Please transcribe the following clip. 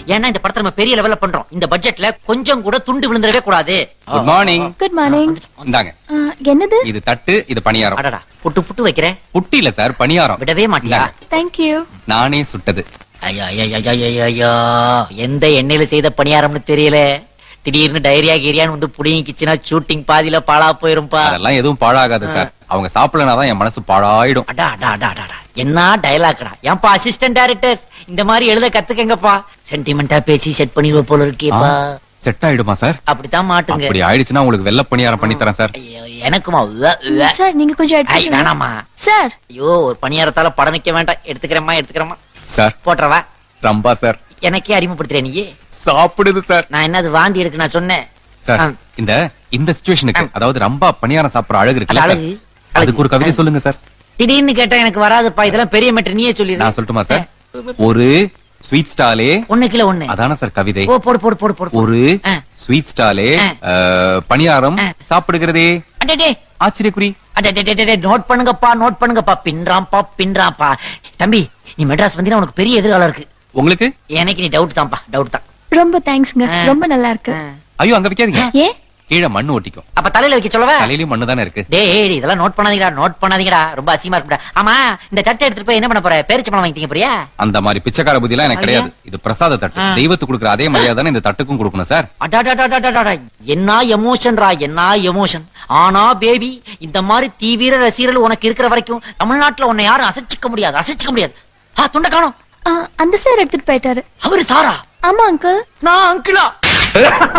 ஏன்னா இந்த படத்தை நம்ம பெரிய லெவல்ல பண்றோம் இந்த பட்ஜெட்ல கொஞ்சம் கூட துண்டு விழுந்துடவே கூடாது குட் மார்னிங் குட் மார்னிங் இந்தாங்க என்னது இது தட்டு இது பணியாரம் அடடா புட்டு புட்டு வைக்கிறேன் புட்டி இல்ல சார் பணியாரம் விடவே மாட்டியா இந்தாங்க. தேங்க்யூ நானே சுட்டது ஐயா ஐயா ஐயா, ஐயா, ஐயா, ஐயா. எந்த எண்ணெயில செய்த பணியாரம்னு தெரியல திடீர்னு டைரியா கீரியான்னு வந்து புடிங்கிச்சுன்னா ஷூட்டிங் பாதியில பாழா போயிரும்பா அதெல்லாம் எதுவும் பாழாகாது சார் அவங்க சாப்பிடலனாதான் என் மனசு பாழாயிடும் அடா அடா அடா அடா, அடா என்ன டயலாக்டா ஏன்பா அசிஸ்டன்ட் டைரக்டர்ஸ் இந்த மாதிரி எழுத கத்துக்கங்கப்பா சென்டிமெண்டா பேசி செட் பண்ணிடுவ போல இருக்கேப்பா செட் ஆயிடுமா சார் அப்படித்தான் மாட்டுங்க அப்படி ஆயிடுச்சுன்னா உங்களுக்கு வெள்ளை பணியாரம் பண்ணி தரேன் சார் ஐயோ, எனக்குமா உவ்வ, உவ்வ. சார் நீங்க கொஞ்சம் ஐ, எடுத்து வேணாமா சார் ஐயோ ஒரு பணியாரத்தால படம் நிக்க வேண்டாம் எடுத்துக்கிறேம்மா எடுத்துக்கிறேம்மா சார் போட்டுறவா ரம்பா சார் எனக்கே அறிமுகப்படுத்துறேன் நீ சாப்பிடுது சார் நான் என்னது வாந்தி இருக்கு நான் சொன்னேன் சார் ஆ. இந்த இந்த சிச்சுவேஷனுக்கு அதாவது ரம்பா பணியாரம் சாப்பிடுற அழகு இருக்குல்ல அது சார் அழகு. அதுக்கு ஒரு கவிதை சொல்லுங்க சார் திடீர்னு கேட்டா எனக்கு வராதுப்பா இதெல்லாம் பெரிய மெட்ரு நீயே சொல்லி நான் சொல்லட்டுமா சார் ஒரு ஸ்வீட் ஸ்டாலே ஒண்ணு கிலோ ஒண்ணு அதான சார் கவிதை ஓ போடு போடு போடு போடு ஒரு ஆ. ஸ்வீட் ஸ்டாலே ஆ. அஹ், பணியாரம் ஆ. சாப்பிடுகிறதே அடடே ஆச்சரியக்குறி அடடே நோட் பண்ணுங்கப்பா நோட் பண்ணுங்கப்பா பின்றாம்பா பின்றாம்பா தம்பி நீ மெட்ராஸ் வந்தீங்கன்னா உனக்கு பெரிய எதிர்காலம் இருக்கு உங்களுக்கு எனக்கு நீ டவுட் தான்ப்பா டவுட் தான் ரொம்ப தேங்க்ஸ்ங்க ஆ. ரொம்ப நல்லா இருக்கு ஆ. ஐயோ அங்க வைக்காதீங்க ஏன் கீழே மண்ணு ஒட்டிக்கும் அப்ப தலையில வைக்க சொல்லவா தலையிலயும் மண்ணு தானே இருக்கு டேய் இதெல்லாம் நோட் பண்ணாதீங்கடா நோட் பண்ணாதீங்கடா ரொம்ப அசிங்கமா இருக்குடா ஆமா இந்த தட்டை எடுத்துட்டு போய் என்ன பண்ண போற பேரிச்ச பழம் வாங்கிட்டீங்க போறியா அந்த மாதிரி பிச்சைக்கார புத்தி எல்லாம் எனக்கு ஐயா. கிடையாது இது பிரசாத தட்டு ஆ. தெய்வத்துக்கு கொடுக்குற அதே மரியாதை தானே இந்த தட்டுக்கும் கொடுக்கணும் சார் அடாடாடாடாடாடா என்ன எமோஷன்ரா என்ன எமோஷன் ஆனா பேபி இந்த மாதிரி தீவிர ரசிகர்கள் உனக்கு இருக்கிற வரைக்கும் தமிழ்நாட்டுல உன்னை யாரும் அசைச்சிக்க முடியாது அசைச்சிக்க முடியாது ஆ துண்ட காணோம் ஆ, அந்த சார் எடுத்துட்டு போயிட்டாரு அவரு சாரா ஆமா அங்கிள் நான் அங்கிளா